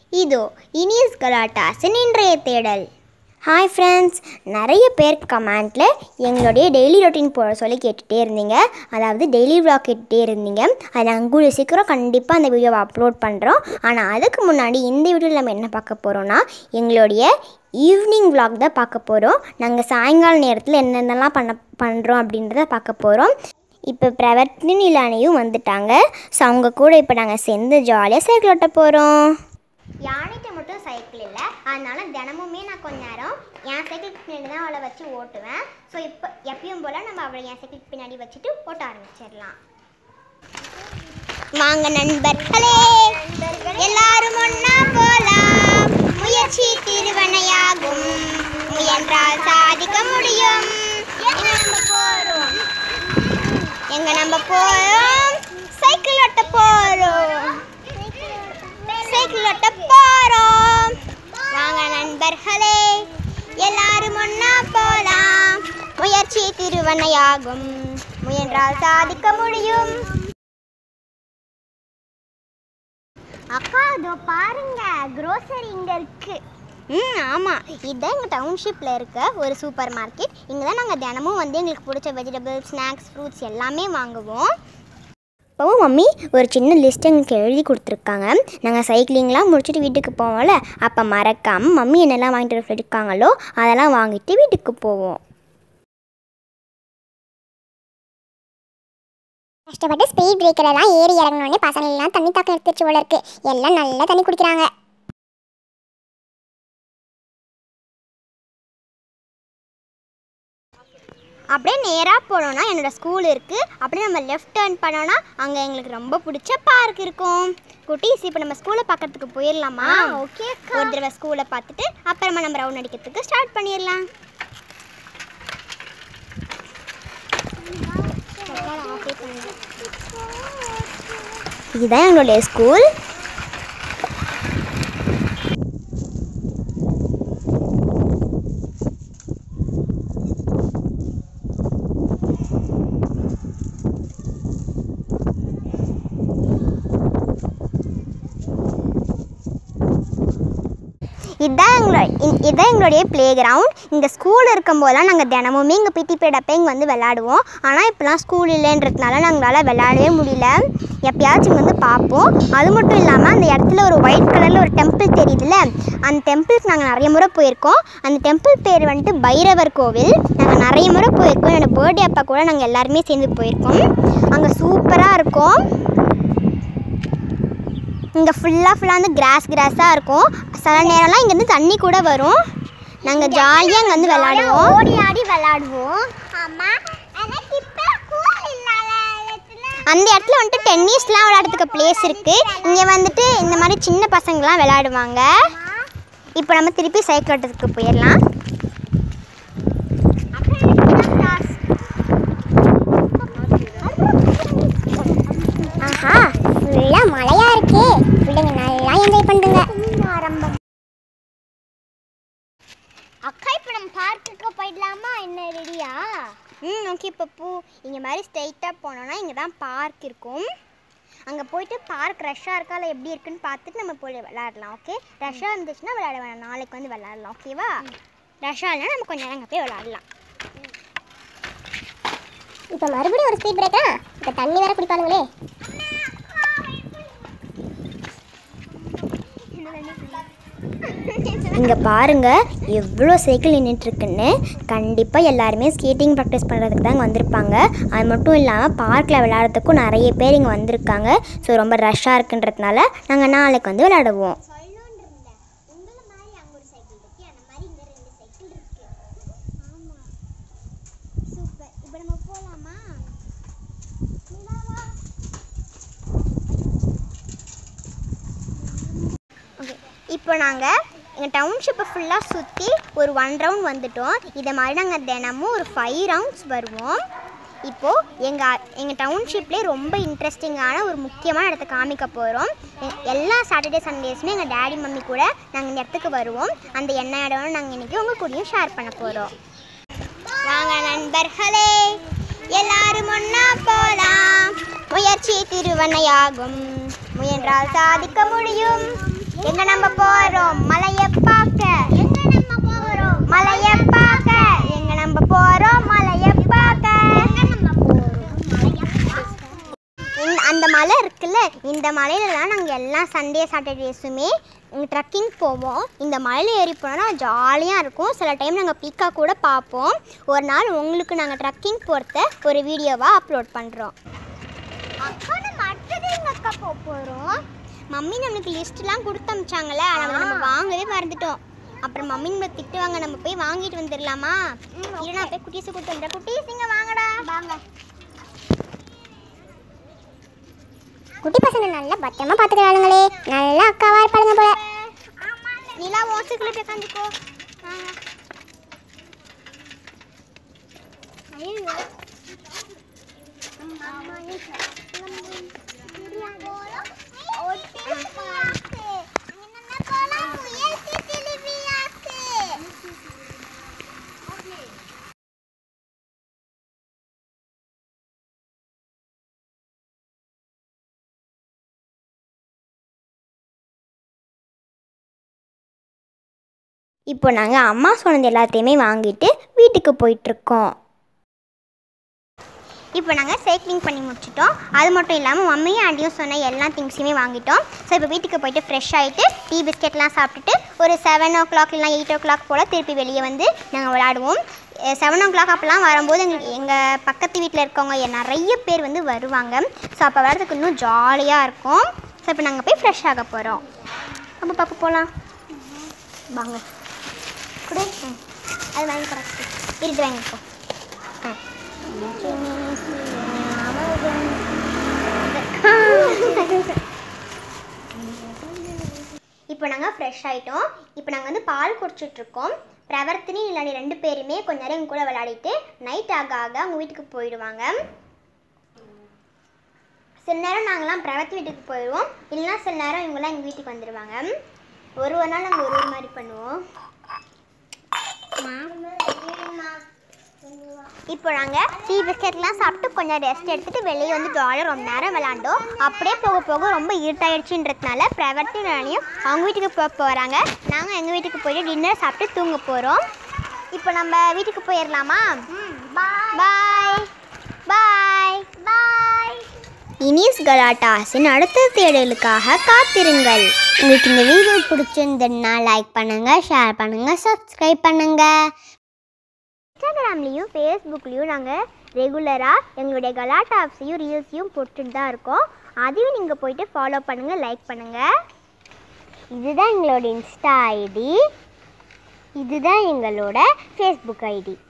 இதோ இனியஸ் கலாட்டாஸின் இன்றைய தேடல் ஹாய் ஃப்ரெண்ட்ஸ் நிறைய பேர் கமெண்ட்டில் எங்களுடைய டெய்லி ரொட்டீன் போட சொல்லி கேட்டுகிட்டே இருந்தீங்க அதாவது டெய்லி vlog கேட்டுகிட்டே இருந்தீங்க அதை நாங்கள் கூடிய சீக்கிரம் கண்டிப்பாக அந்த வீடியோவை அப்லோட் பண்ணுறோம் ஆனால் அதுக்கு முன்னாடி இந்த வீடியோவில் நம்ம என்ன பார்க்க போகிறோன்னா எங்களுடைய ஈவினிங் vlog தான் பார்க்க போகிறோம் நாங்கள் சாயங்கால நேரத்தில் என்னென்னலாம் பண்ண பண்ணுறோம் அப்படின்றத பார்க்க போகிறோம் இப்போ பிரவர்த்தினி நிலானியும் வந்துட்டாங்க ஸோ அவங்க கூட இப்போ நாங்கள் சேர்ந்து ஜாலியாக சைக்கிள் ஓட்ட போகிறோம் யானைகிட்ட மட்டும் சைக்கிள் இல்லை அதனால தினமுமே நான் கொஞ்ச நேரம் என் சைக்கிளுக்கு பின்னாடி தான் அவளை வச்சு ஓட்டுவேன் ஸோ இப்போ எப்பயும் போல் நம்ம அவளை என் சைக்கிளுக்கு பின்னாடி வச்சுட்டு ஓட்ட ஆரம்பிச்சிடலாம் வாங்க நண்பர்களே எல்லாரும் ஒன்னா போலாம் முயற்சி திருவனையாகும் முயன்றால் சாதிக்க முடியும் எங்க நம்ம போறோம் எங்க நம்ம போறோம் சைக்கிள் ஓட்ட போறோம் சைக்கிள் ஓட்ட போறோம் வாங்க நண்பர்களே எல்லாரும் ஒன்னா போலாம் முயற்சி திருவனையாகும் முயன்றால் சாதிக்க முடியும் அக்கா அதோ பாருங்க க்ரோசரி இங்கே இருக்கு ம் ஆமாம் இதுதான் எங்கள் டவுன்ஷிப்பில் இருக்க ஒரு சூப்பர் மார்க்கெட் இங்கே தான் நாங்கள் தினமும் வந்து எங்களுக்கு பிடிச்ச வெஜிடபிள்ஸ் ஸ்நாக்ஸ் ஃப்ரூட்ஸ் எல்லாமே வாங்குவோம் இப்போவும் மம்மி ஒரு சின்ன லிஸ்ட் எங்களுக்கு எழுதி கொடுத்துருக்காங்க நாங்கள் சைக்கிளிங்லாம் முடிச்சுட்டு வீட்டுக்கு போவோம்ல அப்போ மறக்காமல் மம்மி என்னெல்லாம் வாங்கிட்டு வர இருக்காங்களோ அதெல்லாம் வாங்கிட்டு வீட்டுக்கு போவோம் கஷ்டப்பட்டு ஸ்பீட் பிரேக்கர் எல்லாம் ஏறி இறங்கினோடனே பசங்க எல்லாம் தண்ணி தாக்கம் எடுத்துச்சு போல இருக்கு எல்லாம் நல்லா தண்ணி குடிக்கிறாங்க அப்படியே நேராக போனோன்னா என்னோட ஸ்கூல் இருக்குது அப்படியே நம்ம லெஃப்ட் டர்ன் பண்ணோன்னா அங்கே எங்களுக்கு ரொம்ப பிடிச்ச பார்க் இருக்கும் குட்டீஸ் இப்போ நம்ம ஸ்கூலை பார்க்கறதுக்கு போயிடலாமா ஓகே ஒரு தடவை ஸ்கூலை பார்த்துட்டு அப்புறமா நம்ம ரவுண்ட் அடிக்கிறதுக்கு ஸ்டார்ட் பண்ணிடலாம் இதுதான் எங்களுடைய ஸ்கூல் இதுதான் எங்களோட இ- இதுதான் எங்களுடைய ப்ளே கிரவுண்ட் இங்கே ஸ்கூல் இருக்கும்போதெல்லாம் நாங்கள் தினமுமே இங்கே பிடி பீரியட் இங்கே வந்து விளாடுவோம் ஆனால் இப்போலாம் ஸ்கூல் இல்லைன்றதுனால நாங்களால் விளையாடவே முடியல எப்பயாச்சும் இங்கே வந்து பார்ப்போம் அது மட்டும் இல்லாமல் அந்த இடத்துல ஒரு ஒயிட் கலரில் ஒரு டெம்பிள் தெரியுதுல்ல அந்த டெம்பிளுக்கு நாங்கள் நிறைய முறை போயிருக்கோம் அந்த டெம்பிள் பேர் வந்துட்டு பைரவர் கோவில் நாங்கள் நிறைய முறை போயிருக்கோம் என்னோடய பர்த்டே அப்பா கூட நாங்கள் எல்லாருமே சேர்ந்து போயிருக்கோம் அங்கே சூப்பராக இருக்கும் இங்கே ஃபுல்லாக ஃபுல்லாக வந்து கிராஸ் கிராஸாக இருக்கும் சில நேரம்லாம் இங்கேருந்து தண்ணி கூட வரும் நாங்கள் ஜாலியாக இங்கே வந்து விளாடுவோம் ஓடி ஆடி விளையாடுவோம் ஆமா எனக்கு இப்ப ஸ்கூல் இல்லாத அந்த இடத்துல வந்துட்டு டென்னிஸ்லாம் விளையாடுறதுக்கு பிளேஸ் இருக்குது இங்கே வந்துட்டு இந்த மாதிரி சின்ன பசங்களாம் விளையாடுவாங்க இப்போ நம்ம திருப்பி சைக்கிள் ஓட்டத்துக்கு போயிடலாம் ஆஹா ஃபுல்லா மழையா இருக்கே பிள்ளைங்க நல்லா என்ஜாய் பண்ணுங்க ஆரம்பம் அக்கா இப்போ நம்ம பார்க்குக்கு போயிடலாமா என்ன ரெடியா ம் ஓகே இப்போ பூ இங்கே மாதிரி ஸ்ட்ரைட்டாக போனோன்னா இங்கே தான் பார்க் இருக்கும் அங்கே போயிட்டு பார்க் ரஷ்ஷாக இருக்கா இல்லை எப்படி இருக்குன்னு பார்த்துட்டு நம்ம போய் விளையாடலாம் ஓகே ரஷ்ஷாக இருந்துச்சுன்னா விளையாட வேணாம் நாளைக்கு வந்து விளையாடலாம் ஓகேவா ரஷ்ஷாக இல்லைனா நம்ம கொஞ்ச நேரம் அங்கே போய் விளையாடலாம் இப்போ மறுபடியும் ஒரு ஸ்பீட் பிரேக்கா இப்போ தண்ணி வேற குடிப்பானுங்களே இங்கே பாருங்கள் எவ்வளோ சைக்கிள் நின்றுட்டுருக்குன்னு கண்டிப்பாக எல்லாருமே ஸ்கேட்டிங் ப்ராக்டிஸ் பண்ணுறதுக்கு தான் இங்கே வந்திருப்பாங்க அது மட்டும் இல்லாமல் பார்க்கில் விளையாடுறதுக்கும் நிறைய பேர் இங்கே வந்திருக்காங்க ஸோ ரொம்ப ரஷ்ஷாக இருக்குன்றதுனால நாங்கள் நாளைக்கு வந்து விளையாடுவோம் ஓகே இப்போ நாங்கள் எங்கள் டவுன்ஷிப்பை ஃபுல்லாக சுற்றி ஒரு ஒன் ரவுண்ட் வந்துட்டோம் இதை மாதிரி நாங்கள் தினமும் ஒரு ஃபைவ் ரவுண்ட்ஸ் வருவோம் இப்போது எங்கள் எங்கள் டவுன்ஷிப்லேயே ரொம்ப இன்ட்ரெஸ்டிங்கான ஒரு முக்கியமான இடத்த காமிக்க போகிறோம் எல்லா சாட்டர்டே சண்டேஸுமே எங்கள் டேடி மம்மி கூட நாங்கள் இந்த இடத்துக்கு வருவோம் அந்த என்ன இடம்னு நாங்கள் இன்றைக்கி உங்கள் கூடயும் ஷேர் பண்ண போகிறோம் வாங்க நண்பர்களே எல்லாரும் ஒன்னா போலாம் முயற்சி திருவனையாகும் முயன்றால் சாதிக்க முடியும் எங்க நம்ம போறோம் மலைய பார்க்க எங்க நம்ம போறோம் மலைய பார்க்க எங்க நம்ம போறோம் மலைய பார்க்க எங்க நம்ம போறோம் இந்த- அந்த மலை இருக்குல்ல இந்த மலையில தான் நாங்கள் எல்லா சண்டே சாட்டர்டேஸுமே ட்ரக்கிங் போவோம் இந்த மலையில் ஏறி போனால் ஜாலியாக இருக்கும் சில டைம் நாங்கள் பீக்கா கூட பார்ப்போம் ஒரு நாள் உங்களுக்கு நாங்கள் ட்ரக்கிங் போகிறத ஒரு வீடியோவாக அப்லோட் பண்ணுறோம் அக்கா நம்ம அடுத்தது எங்க அக்கா போக போறோம் மம்மி நம்மளுக்கு லிஸ்ட்லாம் கொடுத்து அமிச்சாங்களே அதை நம்ம வாங்கவே மறந்துட்டோம் அப்புறம் மம்மி நம்ம திட்டுவாங்க நம்ம போய் வாங்கிட்டு வந்துடலாமா இல்லை நான் போய் குட்டீஸை கொடுத்து வந்துடுறேன் குட்டீஸ் இங்கே வாங்கடா வாங்க குட்டி பசங்க நல்லா பத்திரமா பாத்துக்கிறாளுங்களே நல்லா அக்காவா இருப்பாளுங்க போல நிலா ஓசுக்குள்ளே போய் உட்காந்துக்கோ ஐயோ இப்போ நாங்கள் அம்மா சொன்னது எல்லாத்தையுமே வாங்கிட்டு வீட்டுக்கு போயிட்டுருக்கோம் இப்போ நாங்கள் சைக்கிளிங் பண்ணி முடிச்சிட்டோம் அது மட்டும் இல்லாமல் மம்மியும் ஆண்டியும் சொன்ன எல்லா திங்ஸையுமே வாங்கிட்டோம் ஸோ இப்போ வீட்டுக்கு போயிட்டு ஃப்ரெஷ் ஆகிட்டு டீ பிஸ்கெட்லாம் சாப்பிட்டுட்டு ஒரு செவன் ஓ கிளாக் இல்லைனா எயிட் ஓ கிளாக் போல் திருப்பி வெளியே வந்து நாங்கள் விளாடுவோம் செவன் ஓ கிளாக் அப்போலாம் வரும்போது எங்களுக்கு எங்கள் பக்கத்து வீட்டில் இருக்கவங்க எ- நிறைய பேர் வந்து வருவாங்க ஸோ அப்போ வரதுக்கு இன்னும் ஜாலியாக இருக்கும் ஸோ இப்போ நாங்கள் போய் ஃப்ரெஷ் ஆக போகிறோம் அப்போ பாப்பா போகலாம் வாங்க கொடு ம். அது வாங்கி கிடக்கு இருட்டு வாங்கிக்கோ ஆ இப்போ நாங்கள் ஃப்ரெஷ் ஆகிட்டோம் இப்போ நாங்கள் வந்து பால் குடிச்சிட்ருக்கோம் பிரவர்த்தினி இல்லாடி ரெண்டு பேருமே கொஞ்ச நேரம் எங்க கூட விளையாடிட்டு நைட் ஆக ஆக அவங்க வீட்டுக்கு போயிடுவாங்க சில நேரம் நாங்களாம் பிரவர்த்தி வீட்டுக்கு போயிடுவோம் இல்லைன்னா சில நேரம் இவங்களாம் எங்கள் வீட்டுக்கு வந்துடுவாங்க ஒரு ஒரு நாள் நாங்கள் ஒரு ஒரு மாதிரி பண்ணுவோம் இப்போ நாங்கள் டீ பிஸ்கெட்லாம் சாப்பிட்டு கொஞ்சம் ரெஸ்ட் எடுத்துட்டு வெளியே வந்து ஜாலியாக ரொம்ப நேரம் விளாண்டோம் அப்படியே போக போக ரொம்ப இருட்டாயிடுச்சுன்றதுனால பிரவர்த்தி நாளையும் அவங்க வீட்டுக்கு போக போகிறாங்க நாங்கள் எங்கள் வீட்டுக்கு போயிட்டு டின்னர் சாப்பிட்டு தூங்க போகிறோம் இப்போ நம்ம வீட்டுக்கு போயிடலாமா பாய் பாய் பாய் இனிஸ் கலாட்டாஸின் அடுத்த தேடலுக்காக காத்திருங்கள் உங்களுக்கு இந்த வீடியோ பிடிச்சிருந்ததுன்னா லைக் பண்ணுங்கள் ஷேர் பண்ணுங்கள் சப்ஸ்கிரைப் பண்ணுங்கள் இன்ஸ்டாகிராம்லேயும் ஃபேஸ்புக்லேயும் நாங்கள் ரெகுலராக எங்களுடைய கலாட்டாப்ஸையும் ரீல்ஸையும் போட்டுட்டு தான் இருக்கோம் அதையும் நீங்கள் போயிட்டு ஃபாலோ பண்ணுங்கள் லைக் பண்ணுங்கள் இதுதான் எங்களோட இன்ஸ்டா ஐடி இதுதான் எங்களோட ஃபேஸ்புக் ஐடி